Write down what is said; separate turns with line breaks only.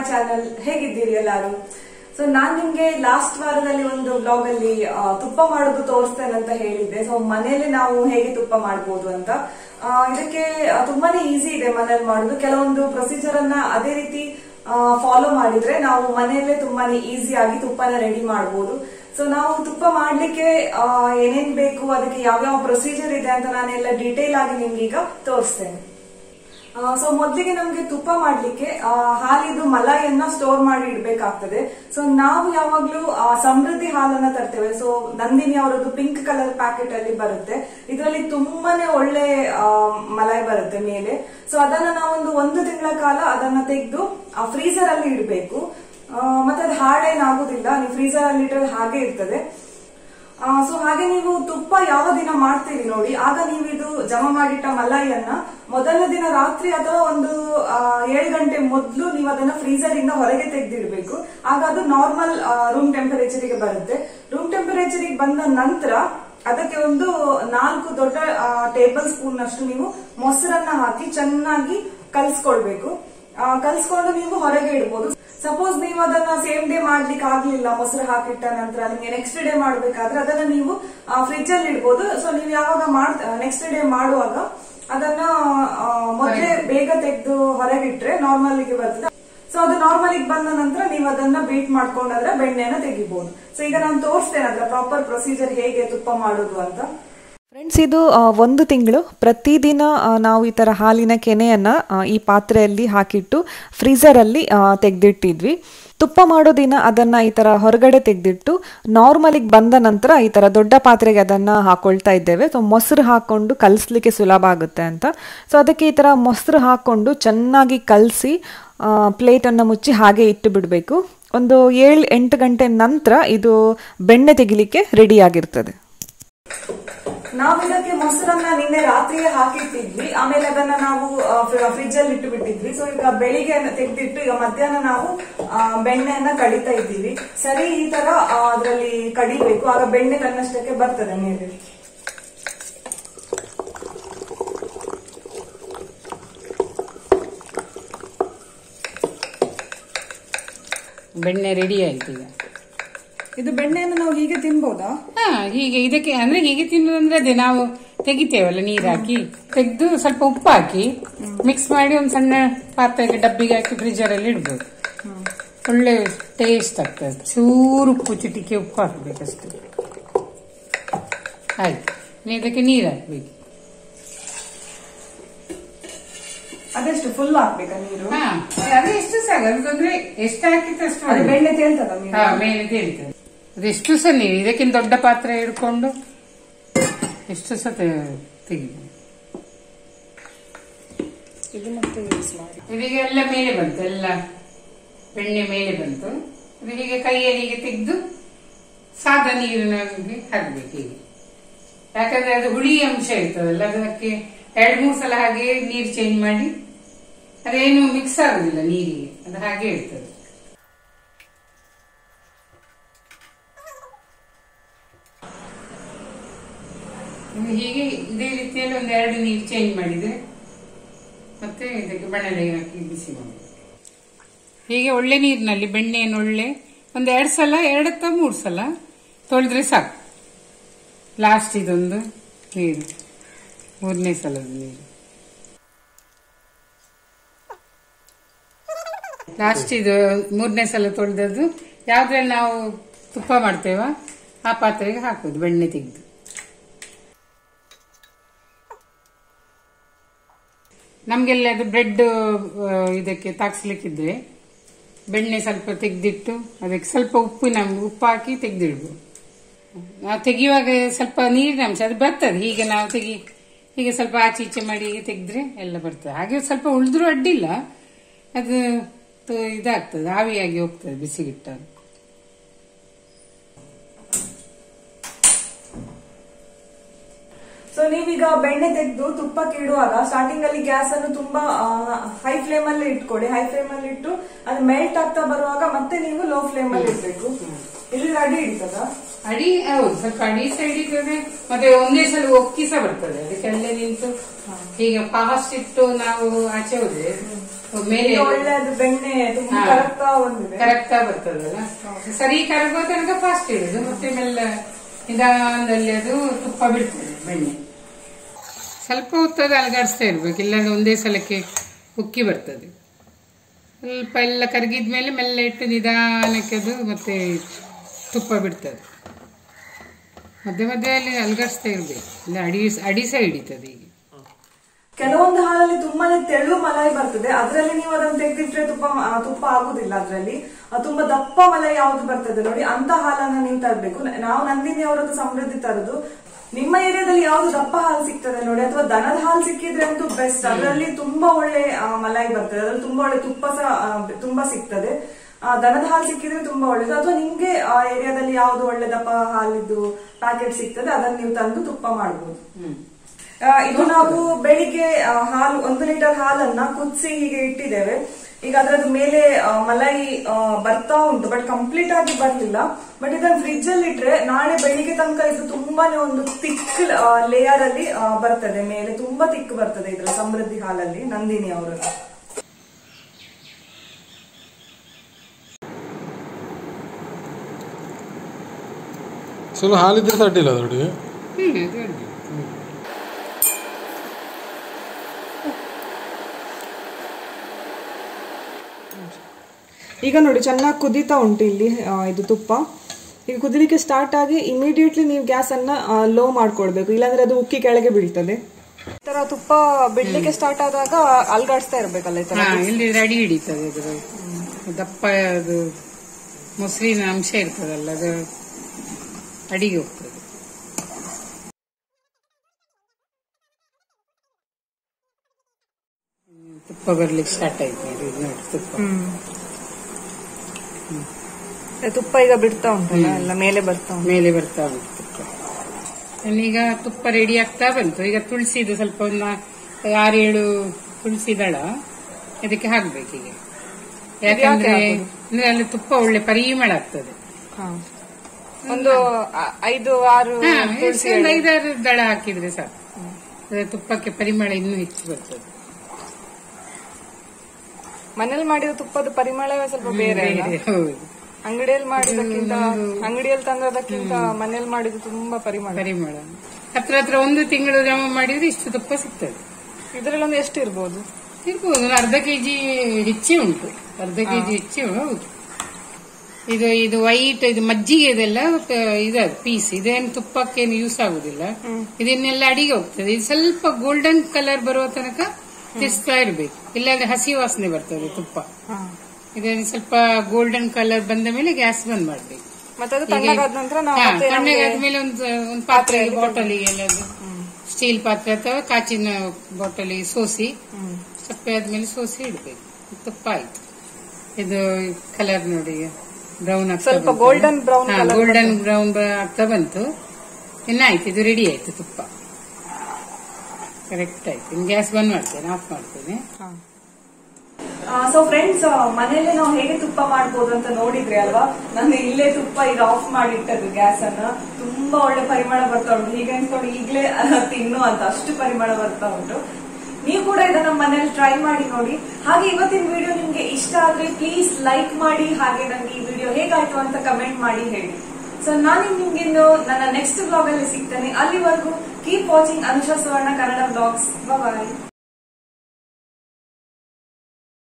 Channel ಹೇಗಿದ್ದೀರಿ ಎಲ್ಲರೂ so ನಾನ್ ನಿಮ್ಗೆ ಲಾಸ್ಟ್ ವಾರದಲ್ಲಿ ಒಂದು ಬ್ಲಾಗ್ ಅಲ್ಲಿ ಆ, ತುಪ್ಪ ಮಾಡೋದು ತೋರಿಸ್ತೇನೆ ಅಂತ ಹೇಳಿದ್ದೆ ಸೊ ಮನೇಲಿ ನಾವು ಹೇಗೆ ತುಪ್ಪ ಮಾಡ್ಬೋದು ಅಂತ ಆ, ಇದಕ್ಕೆ ಆ, ತುಂಬಾನೇ ಈಸಿ ಇದೆ ಮನೇಲಿ ಮಾಡೋದು ಕೆಲವೊಂದು ಪ್ರೊಸೀಜರ್ ಅನ್ನ ಅದೇ ರೀತಿ ಫಾಲೋ ಮಾಡಿದ್ರೆ ನಾವು ಮನೆಯಲ್ಲೇ ತುಂಬಾನೇ ಈಸಿ ಆಗಿ ತುಪ್ಪನ ರೆಡಿ ಮಾಡಬಹುದು ಸೊ ನಾವು ತುಪ್ಪ ಮಾಡ್ಲಿಕ್ಕೆ ಆ, ಏನೇನ್ ಬೇಕು ಅದಕ್ಕೆ ಯಾವ್ಯಾವ ಪ್ರೊಸೀಜರ್ ಇದೆ ಅಂತ ನಾನೆಲ್ಲ ಡೀಟೇಲ್ ಆಗಿ ನಿಮ್ಗೆ ಈಗ ತೋರಿಸ್ತೇನೆ ಸೊ ಮೊದಲಿಗೆ ನಮ್ಗೆ ತುಪ್ಪ ಮಾಡ್ಲಿಕ್ಕೆ ಆ, ಹಾಲಿದು ಮಲಾಯಿಯನ್ನ ಸ್ಟೋರ್ ಮಾಡಿ ಇಡ್ಬೇಕಾಗ್ತದೆ ಸೊ ನಾವು ಯಾವಾಗ್ಲೂ ಆ, ಸಮೃದ್ಧಿ ಹಾಲನ್ನ ತರ್ತೇವೆ ಸೊ ನಂದಿನಿ ಅವರದ್ದು ಪಿಂಕ್ ಕಲರ್ ಪ್ಯಾಕೆಟ್ ಅಲ್ಲಿ ಬರುತ್ತೆ ಇದರಲ್ಲಿ ತುಂಬಾನೇ ಒಳ್ಳೆ ಆ, ಮಲಾಯಿ ಬರುತ್ತೆ ಮೇಲೆ ಸೊ ಅದನ್ನ ನಾವೊಂದು ಒಂದು ತಿಂಗಳ ಕಾಲ ಅದನ್ನ ತೆಗೆದು ಫ್ರೀಸರ್ ಅಲ್ಲಿ ಇಡಬೇಕು ಮತ್ತೆ ಅದು ಹಾಳೇನಾಗುದಿಲ್ಲ ನೀವು ಫ್ರೀಸರ್ ಅಲ್ಲಿ ಇಟ್ಟರೆ ಹಾಗೆ ಇರ್ತದೆ ಸೊ ಹಾಗೆ ನೀವು ತುಪ್ಪ ಯಾವ ದಿನ ಮಾಡ್ತೀರಿ ನೋಡಿ ಆಗ ನೀವು ಇದು ಜಮಾ ಮಾಡಿಟ್ಟ ಮಲಾಯಿಯನ್ನ ಮೊದಲನೇ ದಿನ ರಾತ್ರಿ ಅಥವಾ ಒಂದು ಆ, ಏಳು ಗಂಟೆ ಮೊದಲು ನೀವು ಅದನ್ನ ಫ್ರೀಸರ್ ಇಂದ ಹೊರಗೆ ತೆಗೆದಿಡ್ಬೇಕು ಆಗ ಅದು ನಾರ್ಮಲ್ ರೂಮ್ ಟೆಂಪರೇಚರ್ ಗೆ ಬರುತ್ತೆ ರೂಮ್ ಟೆಂಪರೇಚರ್ ಗೆ ಬಂದ ನಂತರ ಅದಕ್ಕೆ ಒಂದು ನಾಲ್ಕು ದೊಡ್ಡ ಟೇಬಲ್ ಸ್ಪೂನ್ ಅಷ್ಟು ನೀವು ಮೊಸರನ್ನ ಹಾಕಿ ಚೆನ್ನಾಗಿ ಕಲ್ಸ್ಕೊಳ್ಬೇಕು ಆ, ಕಲ್ಸ್ಕೊಂಡು ನೀವು ಹೊರಗೆ ಇಡ್ಬೋದು ಸಪೋಸ್ ನೀವು ಅದನ್ನ ಸೇಮ್ ಡೇ ಮಾಡ್ಲಿಕ್ಕೆ ಆಗ್ಲಿಲ್ಲ ಮೊಸರು ಹಾಕಿಟ್ಟ ನಂತರ ನಿಮಗೆ ನೆಕ್ಸ್ಟ್ ಡೇ ಮಾಡ್ಬೇಕಾದ್ರೆ ಅದನ್ನ ನೀವು ಫ್ರಿಜ್ ಅಲ್ಲಿ ಇಡ್ಬೋದು ಸೊ ನೀವು ಯಾವಾಗ ಮಾಡ್ ನೆಕ್ಸ್ಟ್ ಡೇ ಮಾಡುವಾಗ ಅದನ್ನ ಆ, ಮೊದ್ಲೇ ಬೇಗ ತೆಗೆದು ಹೊರಗಿಟ್ರೆ ನಾರ್ಮಲ್ ಗೆ ಬರ್ತದೆ ಸೊ ಅದು ನಾರ್ಮಲ್ ಬಂದ ನಂತರ ನೀವು ಅದನ್ನ ಬೀಟ್ ಮಾಡ್ಕೊಂಡಾದ್ರೆ ಬೆಣ್ಣೆನ ತೆಗಿಬಹುದು ಸೊ ಈಗ ನಾನು ತೋರಿಸ್ತೇನೆ ಅದರ ಪ್ರಾಪರ್ ಪ್ರೊಸೀಜರ್ ಹೇಗೆ ತುಪ್ಪ ಮಾಡೋದು ಅಂತ
ಫ್ರೆಂಡ್ಸ್ ಇದು ಆ, ಒಂದು ತಿಂಗಳು ಪ್ರತಿದಿನ ಆ, ನಾವು ಈ ಥರ ಹಾಲಿನ ಕೆನೆಯನ್ನು ಈ ಪಾತ್ರೆಯಲ್ಲಿ ಹಾಕಿಟ್ಟು ಫ್ರೀಸರಲ್ಲಿ ತೆಗೆದಿಟ್ಟಿದ್ವಿ ತುಪ್ಪ ಮಾಡೋ ದಿನ ಅದನ್ನು ಈ ಥರ ಹೊರಗಡೆ ತೆಗೆದಿಟ್ಟು ನಾರ್ಮಲಿಗೆ ಬಂದ ನಂತರ ಈ ಥರ ದೊಡ್ಡ ಪಾತ್ರೆಗೆ ಅದನ್ನು ಹಾಕೊಳ್ತಾ ಇದ್ದೇವೆ ಸೊ ಮೊಸರು ಹಾಕ್ಕೊಂಡು ಕಲಿಸ್ಲಿಕ್ಕೆ ಸುಲಭ ಆಗುತ್ತೆ ಅಂತ ಸೊ ಅದಕ್ಕೆ ಈ ಥರ ಮೊಸರು ಹಾಕ್ಕೊಂಡು ಚೆನ್ನಾಗಿ ಕಲಸಿ ಪ್ಲೇಟನ್ನು ಮುಚ್ಚಿ ಹಾಗೆ ಇಟ್ಟು ಬಿಡಬೇಕು ಒಂದು ಏಳು ಎಂಟು ಗಂಟೆ ನಂತರ ಇದು ಬೆಣ್ಣೆ ತೆಗಿಲಿಕ್ಕೆ ರೆಡಿಯಾಗಿರ್ತದೆ
ನಾವು ಇದಕ್ಕೆ ಮೊಸರನ್ನ ನಿನ್ನೆ ರಾತ್ರಿಯೇ ಹಾಕಿಟ್ಟಿದ್ವಿ ಆಮೇಲೆ ಅದನ್ನ ನಾವು ಫ್ರಿಜ್ ಅಲ್ಲಿ ಇಟ್ಟು ಬಿಟ್ಟಿದ್ವಿ ಸೊ ಈಗ ಬೆಳಿಗ್ಗೆ ತೆಗೆದಿಟ್ಟು ಈಗ ಮಧ್ಯಾಹ್ನ ನಾವು ಆ, ಬೆಣ್ಣೆಯನ್ನ ಕಡಿತಾ ಇದ್ದೀವಿ ಸರಿ ಈ ತರ ಅದರಲ್ಲಿ ಕಡಿಬೇಕು ಆಗ ಬೆಣ್ಣೆ ತನ್ನಷ್ಟಕ್ಕೆ ಬರ್ತದೆ ಮೇಲೆ
ಬೆಣ್ಣೆ ರೆಡಿ ಆಯ್ತು ಈಗ
ಇದು ಬೆಣ್ಣೆಯನ್ನು ನಾವು ಹೀಗೆ ತಿನ್ಬೋದಾ
ಹಾ ಹೀಗೆ ಇದಕ್ಕೆ ಅಂದ್ರೆ ಹೀಗೆ ತಿನ್ನೋದಂದ್ರೆ ಅದೇ ನಾವು ತೆಗಿತೇವಲ್ಲ ನೀರ್ ಹಾಕಿ ತೆಗೆದು ಸ್ವಲ್ಪ ಉಪ್ಪು ಹಾಕಿ ಮಿಕ್ಸ್ ಮಾಡಿ ಒಂದು ಸಣ್ಣ ಪಾತ್ರೆಗೆ ಡಬ್ಬಿಗೆ ಹಾಕಿ ಫ್ರಿಜರ್ ಅಲ್ಲಿ ಇಡ್ಬೋದು ಒಳ್ಳೆ ಟೇಸ್ಟ್ ಆಗ್ತದೆ ಚೂರು ಉಪ್ಪು ಚಿಟಿಕೆ ಉಪ್ಪು ಹಾಕ್ಬೇಕಷ್ಟೇ ಆಯ್ತು ಇನ್ನು ಇದಕ್ಕೆ ನೀರು ಹಾಕ್ಬೇಕು
ಅದೆಷ್ಟು ಫುಲ್ ಹಾಕ್ಬೇಕಾ ನೀರು
ಹಾ ಅದು ಎಷ್ಟು ಸಾಕು ಅದಕ್ಕೊಂದ್ರೆ ಎಷ್ಟು ಹಾಕಿತ್ತು ಅಷ್ಟು
ಅದು
ಒಳ್ಳೆದು.
ಬೆಣ್ಣೆ ತೇಲ್ತದ ಮೇಲೆ
ಹಾ ಮೇಲೆ ತೇಳ್ತದೆ ಅದೆಷ್ಟು ಸಹ ನೀರು ಇದಕ್ಕಿಂತ ದೊಡ್ಡ ಪಾತ್ರೆ ಹಿಡ್ಕೊಂಡು ಎಷ್ಟು ಸಹ ತೆಗಿದೆ
ಇದು ಮತ್ತೆ ಯೂಸ್ ಮಾಡಿ
ಇದೀಗ ಎಲ್ಲ ಮೇಲೆ ಬಂತು ಎಲ್ಲ ಬೆಣ್ಣೆ ಮೇಲೆ ಬಂತು ಅದು ಹೀಗೆ ಕೈಯಲ್ಲಿ ಹೀಗೆ ತೆಗೆದು ಸಾದಾ ನೀರಿನಲ್ಲಿ ಹಾಕ್ಬೇಕು ಹೀಗೆ ಯಾಕಂದ್ರೆ ಅದು ಹುಳಿ ಅಂಶ ಇರ್ತದಲ್ಲ ಅದಕ್ಕೆ ಎರಡ್ ಮೂರ್ ಸಲ ಹಾಗೆ ನೀರು ಚೇಂಜ್ ಮಾಡಿ ಅದೇನು ಮಿಕ್ಸ್ ಆಗುದಿಲ್ಲ ನೀರಿಗೆ ಅದು ಹಾಗೆ ಇರ್ತದೆ ಇನ್ನು ಹೀಗೆ ಇದೇ ರೀತಿಯಲ್ಲಿ ಒಂದು ಎರಡು ನೀರು ಚೇಂಜ್ ಮಾಡಿದ್ರೆ ಮತ್ತೆ ಇದಕ್ಕೆ ಬಣ್ಣಲೆ ಹಾಕಿ ಬಿಸಿ ಮಾಡಿ ಹೀಗೆ ಒಳ್ಳೆ ನೀರಿನಲ್ಲಿ ಬೆಣ್ಣೆಯನ್ನು ಒಳ್ಳೆ ಒಂದು ಎರಡು ಸಲ ಎರಡು ಅಥವಾ ಮೂರು ಸಲ ತೊಳೆದ್ರೆ ಸಾಕು ಲಾಸ್ಟ್ ಇದೊಂದು ನೀರು ಮೂರನೇ ಸಲದ ನೀರು ಲಾಸ್ಟ್ ಇದು ಮೂರನೇ ಸಲ ತೊಳೆದದ್ದು ಯಾವ್ದ್ರಲ್ಲಿ ನಾವು ತುಪ್ಪ ಮಾಡ್ತೇವ ಆ ಪಾತ್ರೆಗೆ ಹಾಕೋದು ಬೆಣ್ಣೆ ತೆಗೆದು ನಮ್ಗೆಲ್ಲ ಅದು ಬ್ರೆಡ್ ಇದಕ್ಕೆ ತಾಕ್ಸ್ಲಿಕ್ಕಿದ್ರೆ ಬೆಣ್ಣೆ ಸ್ವಲ್ಪ ತೆಗೆದಿಟ್ಟು ಅದಕ್ಕೆ ಸ್ವಲ್ಪ ಉಪ್ಪಿನ ಉಪ್ಪು ಹಾಕಿ ತೆಗೆದಿಡ್ಬೋದು ನಾವು ತೆಗೆಯುವಾಗ ಸ್ವಲ್ಪ ನೀರಿನ ಅಂಶ ಅದು ಬರ್ತದೆ ಹೀಗೆ ನಾವು ತೆಗಿ ಹೀಗೆ ಸ್ವಲ್ಪ ಆಚೆ ಈಚೆ ಮಾಡಿ ಹೀಗೆ ತೆಗೆದ್ರೆ ಎಲ್ಲ ಬರ್ತದೆ ಹಾಗೆ ಸ್ವಲ್ಪ ಉಳಿದ್ರೂ ಅಡ್ಡಿಲ್ಲ ಅದು ತ- ಇದಾಗ್ತದೆ ಆವಿಯಾಗಿ ಹೋಗ್ತದೆ ಬಿಸಿಗಿಟ್ಟಾಗ
ಸೊ ನೀವೀಗ ಬೆಣ್ಣೆ ತೆಗೆದು ತುಪ್ಪಕ್ಕೆ ಇಡುವಾಗ ಸ್ಟಾರ್ಟಿಂಗ್ ಅಲ್ಲಿ ಗ್ಯಾಸ್ ಅನ್ನು ತುಂಬಾ ಹೈ ಫ್ಲೇಮ್ ಅಲ್ಲಿ ಇಟ್ಕೊಳ್ಳಿ ಹೈ ಫ್ಲೇಮ್ ಅಲ್ಲಿ ಇಟ್ಟು ಅದು ಮೆಲ್ಟ್ ಆಗ್ತಾ ಬರುವಾಗ ಮತ್ತೆ ನೀವು ಲೋ ಫ್ಲೇಮ್ ಅಲ್ಲಿ ಇಡ್ಬೇಕು ಇದು ಅಡಿ ಇಡ್ತದ
ಅಡಿ ಹೌದು ಸ್ವಲ್ಪ ಅಡಿ ಸೈಡ್ ಇರ್ತದೆ ಮತ್ತೆ ಒಂದೇ ಸಲ ಒಕ್ಕಿ ಸಹ ಬರ್ತದೆ ಅದಕ್ಕೆಲ್ಲ ನಿಂತು ಈಗ ಫಾಸ್ಟ್ ಇಟ್ಟು ನಾವು ಆಚೆ ಹೋದ್ರೆ ಮೇಲೆ
ಈಗ ಒಳ್ಳೆ ಅದು ಬೆಣ್ಣೆ ತುಂಬಾ
ಹಾ.
ಕರಗ್ತಾ ಬಂದಿದೆ
ಕರಗ್ತಾ ಬರ್ತದಲ್ಲ ಸರಿ ಕರಗೋ ತನಕ ಫಾಸ್ಟ್ ಇಡುದು ಮತ್ತೆ ಮೆಲ್ಲ ನಿಧಾನದಲ್ಲಿ ಅದು ತುಪ್ಪ ಬಿಡ್ತದೆ ಬೆಣ್ಣೆ ಸ್ವಲ್ಪ ಹೊತ್ತದ ಅಲಗಾಡಿಸ್ತಾ ಇರ್ಬೇಕು ಇಲ್ಲಾಂದ್ರೆ ಒಂದೇ ಸಲಕ್ಕೆ ಉಕ್ಕಿ ಬರ್ತದೆ ಸ್ವಲ್ಪ ಎಲ್ಲ ಕರಗಿದ್ಮೇಲೆ ಮೆಲ್ಲ ಇಟ್ಟು ನಿಧಾನಕ್ಕೆ ಅದು ಮತ್ತೆ ತುಪ್ಪ ಬಿಡ್ತದೆ ಮಧ್ಯೆ ಮಧ್ಯೆಯಲ್ಲಿ ಅಲಗಾಡಿಸ್ತಾ ಇರ್ಬೇಕು ಇಲ್ಲ ಅಡಿ ಅಡಿ ಸಹ ಹಿಡಿತದೆ ಈಗ
ಕೆಲವೊಂದು ಹಾಲಲ್ಲಿ ತುಂಬಾನೇ ತೆಳು ಮಲೈ ಬರ್ತದೆ ಅದರಲ್ಲಿ ನೀವು ಅದನ್ನು ತೆಗೆದಿಟ್ರೆ ತುಪ್ಪ ಆ, ತುಪ್ಪ ಆಗುದಿಲ್ಲ ಅದರಲ್ಲಿ ತುಂಬಾ ದಪ್ಪ ಮಲೈ ಯಾವ್ದು ಬರ್ತದೆ ನೋಡಿ ಅಂತ ಹಾಲನ್ನ ನೀವು ತರಬೇಕು ನಾವು ನಂದಿನಿ ಅವರದ್ದು ಸಮೃದ್ಧಿ ತರದು ನಿಮ್ಮ ಏರಿಯಾದಲ್ಲಿ ಯಾವ್ದು ದಪ್ಪ ಹಾಲು ಸಿಗ್ತದೆ ನೋಡಿ ಅಥವಾ ದನದ ಹಾಲು ಸಿಕ್ಕಿದ್ರೆ ಅಂತೂ ಬೆಸ್ಟ್ ಅದರಲ್ಲಿ ತುಂಬಾ ಒಳ್ಳೆ ಆ, ಮಲೈ ಬರ್ತದೆ ಅದ್ರಲ್ಲಿ ತುಂಬಾ ಒಳ್ಳೆ ತುಪ್ಪ ಸಹ ಆ, ತುಂಬಾ ಸಿಗ್ತದೆ ಆ, ದನದ ಹಾಲು ಸಿಕ್ಕಿದ್ರೆ ತುಂಬಾ ಒಳ್ಳೇದು ಅಥವಾ ನಿಮ್ಗೆ ಆ ಏರಿಯಾದಲ್ಲಿ ಯಾವ್ದು ಒಳ್ಳೆ ದಪ್ಪ ಹಾಲಿದ್ದು ಪ್ಯಾಕೆಟ್ ಸಿಗ್ತದೆ ಅದನ್ನ ನೀವು ತಂದು ತುಪ್ಪ ಮಾಡಬಹುದು
ಹ್ಮ್
ಆ, ಇದು ನಾವು ಬೆಳಿಗ್ಗೆ ಆ, ಹಾಲು ಒಂದು ಲೀಟರ್ ಹಾಲನ್ನ ಕುದಿಸಿ ಹೀಗೆ ಇಟ್ಟಿದ್ದೇವೆ ಈಗ ಅದರದ್ದು ಮೇಲೆ ಆ, ಮಲೈ ಆ, ಬರ್ತಾ ಉಂಟು ಬಟ್ ಕಂಪ್ಲೀಟ್ ಆಗಿ ಬರ್ಲಿಲ್ಲ ಬಟ್ ಇದನ್ನ ಫ್ರಿಜ್ ಅಲ್ಲಿ ಇಟ್ರೆ ನಾಳೆ ಬೆಳಿಗ್ಗೆ ತನಕ ಇದು ತುಂಬಾನೇ ಒಂದು ತಿಕ್ ಲೇಯರ್ ಅಲ್ಲಿ ಆ, ಬರ್ತದೆ ಮೇಲೆ ತುಂಬಾ ತಿಕ್ ಬರ್ತದೆ ಇದ್ರ ಸಮೃದ್ಧಿ ಹಾಲಲ್ಲಿ ನಂದಿನಿ ಅವರದ್ದು
ಸ್ವಲ್ಪ ಹಾಲಿದ್ರೆ ತಡ್ಡಿಲ್ಲ ಅದರೊಟ್ಟಿಗೆ
ಹ್ಮ್ ಅದು ಅಡ್ಡಿ.
ಈಗ ನೋಡಿ ಚೆನ್ನಾಗಿ ಕುದೀತಾ ಉಂಟು ಇಲ್ಲಿ ಆ, ಇದು ತುಪ್ಪ ಈಗ ಕುದಿಲಿಕ್ಕೆ ಸ್ಟಾರ್ಟ್ ಆಗಿ ಇಮಿಡಿಯೇಟ್ಲಿ ನೀವು ಗ್ಯಾಸ್ ಅನ್ನ ಲೋ ಮಾಡ್ಕೊಳ್ಬೇಕು ಇಲ್ಲಾಂದ್ರೆ ಅದು ಉಕ್ಕಿ ಕೆಳಗೆ ಬೀಳ್ತದೆ ಈ ತರ ತುಪ್ಪ ಬಿಡ್ಲಿಕ್ಕೆ ಸ್ಟಾರ್ಟ್ ಆದಾಗ ಅಲ್ಗಾಡಿಸ್ತಾ ಇರ್ಬೇಕಲ್ಲ ಈ ತರ
ಹಾ ಇಲ್ಲಿ ರೆಡಿ ಹಿಡಿತದೆ ಅದ್ರ ದಪ್ಪ ಅದು ಮೊಸರಿನ ಅಂಶ ಇರ್ತದಲ್ಲ ಅದು ಅಡಿಗೆ ಹೋಗ್ತದೆ ಹ್ಮ್, ತುಪ್ಪ ಬರ್ಲಿಕ್ಕೆ ಸ್ಟಾರ್ಟ್ ಆಯ್ತು ನೋಡಿ ಇದು ನೋಡಿ ತುಪ್ಪ
ತುಪ್ಪ ಈಗ ಬಿಡ್ತಾ ಉಂಟಲ್ಲ ಎಲ್ಲ ಮೇಲೆ ಬರ್ತಾ ಉಂಟು
ಮೇಲೆ ಬರ್ತಾ ಉಂಟು ತುಪ್ಪ ಈಗ ತುಪ್ಪ ರೆಡಿ ಆಗ್ತಾ ಬಂತು ಈಗ ತುಳಸಿದು ಸ್ವಲ್ಪ ಒಂದು ನಾ- ಆರೇಳು ತುಳಸಿ ದಳ ಇದಕ್ಕೆ ಹಾಕ್ಬೇಕೀಗ ಯಾಕಂದ್ರೆ ಅಂದ್ರೆ ಅಲ್ಲಿ ತುಪ್ಪ ಒಳ್ಳೆ ಪರಿಮಳ ಆಗ್ತದೆ
ಹಾ. ಒಂದು ಆ- ಐದು ಆರು
ಹಾ, ಎಷ್ಟು ಒಂದು ಐದಾರು ದಳ ಹಾಕಿದ್ರೆ ಸಾಕು ಅದ್ರ ತುಪ್ಪಕ್ಕೆ ಪರಿಮಳ ಇನ್ನೂ ಹೆಚ್ಚು ಬರ್ತದೆ
ಮನೇಲಿ ಮಾಡಿದ ತುಪ್ಪದ ಪರಿಮಳವೇ ಸ್ವಲ್ಪ ಬೇರೆ ಅಲ್ಲ?
ಬೇರೆ, ಹೌದು
ಅಂಗಡಿಯಲ್ಲಿ ಮಾಡಿದಕ್ಕಿಂತ ಅಂಗಡಿಯಲ್ಲಿ ತಂದದಕ್ಕಿಂತ ಮನೇಲಿ ಮಾಡಿದ ತುಂಬಾ ಪರಿಮಳ
ಪರಿಮಳ ಹತ್ರ ಹತ್ರ ಒಂದು ತಿಂಗಳು ಜಮ ಮಾಡಿದ್ರೆ ಇಷ್ಟು ತುಪ್ಪ ಸಿಗ್ತದೆ
ಇದ್ರಲ್ಲಿ ಒಂದು ಎಷ್ಟು ಇರ್ಬೋದು
ಇರ್ಬೋದು ಒಂದು ಅರ್ಧ ಕೆಜಿ ಹೆಚ್ಚೇ ಉಂಟು ಅರ್ಧ ಕೆಜಿ ಹೆಚ್ಚೇ ಹೌದು ಇದು ಇದು ವೈಟ್ ಇದು ಮಜ್ಜಿಗೆ ಇದೆಲ್ಲ ಇದು ಪೀಸ್ ಇದೇನು ತುಪ್ಪಕ್ಕೇನು ಯೂಸ್ ಆಗುದಿಲ್ಲ ಇದನ್ನೆಲ್ಲ ಅಡಿಗೆ ಹೋಗ್ತದೆ ಇದು ಸ್ವಲ್ಪ ಗೋಲ್ಡನ್ ಕಲರ್ ಬರುವ ತನಕ ತಿರ್ಸ್ತಾ ಇರ್ಬೇಕು ಇಲ್ಲಾಂದ್ರೆ ಹಸಿ ವಾಸನೆ ಬರ್ತದೆ ತುಪ್ಪ ಇದನ್ನು ಸ್ವಲ್ಪ ಗೋಲ್ಡನ್ ಕಲರ್ ಬಂದ ಮೇಲೆ ಗ್ಯಾಸ್ ಬಂದ್ ಮಾಡ್ಬೇಕು
ಮತ್ತೆ ಅದು ತಣ್ಣಗಾದ ನಂತರ ನಾವು ಮತ್ತೆ ನಮ್ಗೆ-
ತಣ್ಣಗಾದ್ಮೇಲೆ ಒಂದು ಒಂದು ಪಾತ್ರೆ ಬಾಟಲಿಗೆ ಎಲ್ಲದು ಸ್ಟೀಲ್ ಪಾತ್ರೆ ಅಥವಾ ಕಾಚಿನ ಬಾಟಲಿಗೆ ಸೋಸಿ ಸಪ್ಪೆ ಆದ್ಮೇಲೆ ಸೋಸಿ ಇಡ್ಬೇಕು ತುಪ್ಪ ಆಯ್ತು ಇದು ಕಲರ್ ನೋಡಿ ಬ್ರೌನ್ ಆಗ್ತಾ
ಸ್ವಲ್ಪ golden brown colour
golden brown ಆಗ್ತಾ ಬಂತು ಇನ್ನಾಯ್ತು ಇದು ರೆಡಿ ಆಯ್ತು ತುಪ್ಪ ಕರೆಕ್ಟ್ ಆಯ್ತು ಇನ್ನು ಗ್ಯಾಸ್ ಬಂದ್ ಮಾಡ್ತೇನೆ ಆಫ್ ಮಾಡ್ತೇನೆ
ಸೊ ಫ್ರೆಂಡ್ಸ್ ಮನೇಲೆ ನಾವು ಹೇಗೆ ತುಪ್ಪ ಮಾಡ್ಬೋದು ಅಂತ ನೋಡಿದ್ರಿ ಅಲ್ವಾ ನಾನು ಇಲ್ಲೇ ತುಪ್ಪ ಈಗ ಆಫ್ ಮಾಡಿ ಇಟ್ಟದ್ದು ಗ್ಯಾಸ್ ಅನ್ನ ತುಂಬಾ ಒಳ್ಳೆ ಪರಿಮಳ ಬರ್ತಾ ಉಂಟು ಹೀಗೆ ಅನ್ಸ್ಕೊಂಡು ಈಗಲೇ ತಿನ್ನು ಅಂತ ಅಷ್ಟು ಪರಿಮಳ ಬರ್ತಾ ಉಂಟು ನೀವು ಕೂಡ ಇದನ್ನ ಮನೇಲಿ ಟ್ರೈ ಮಾಡಿ ನೋಡಿ ಹಾಗೆ ಇವತ್ತಿನ ವಿಡಿಯೋ ನಿಮ್ಗೆ ಇಷ್ಟ ಆದ್ರೆ ಪ್ಲೀಸ್ ಲೈಕ್ ಮಾಡಿ ಹಾಗೆ ನಂಗೆ ಈ ವಿಡಿಯೋ ಹೇಗಾಯ್ತು ಅಂತ ಕಮೆಂಟ್ ಮಾಡಿ ಹೇಳಿ ಸೊ ನಾನು ನಿಮ್ಗೆ ಇನ್ನು ನನ್ನ ನೆಕ್ಸ್ಟ್ ಬ್ಲಾಗ್ ಅಲ್ಲಿ ಸಿಗ್ತೇನೆ ಅಲ್ಲಿವರೆಗೂ keep watching Anusha Suvarna Kannada blogs ಬಾಯ್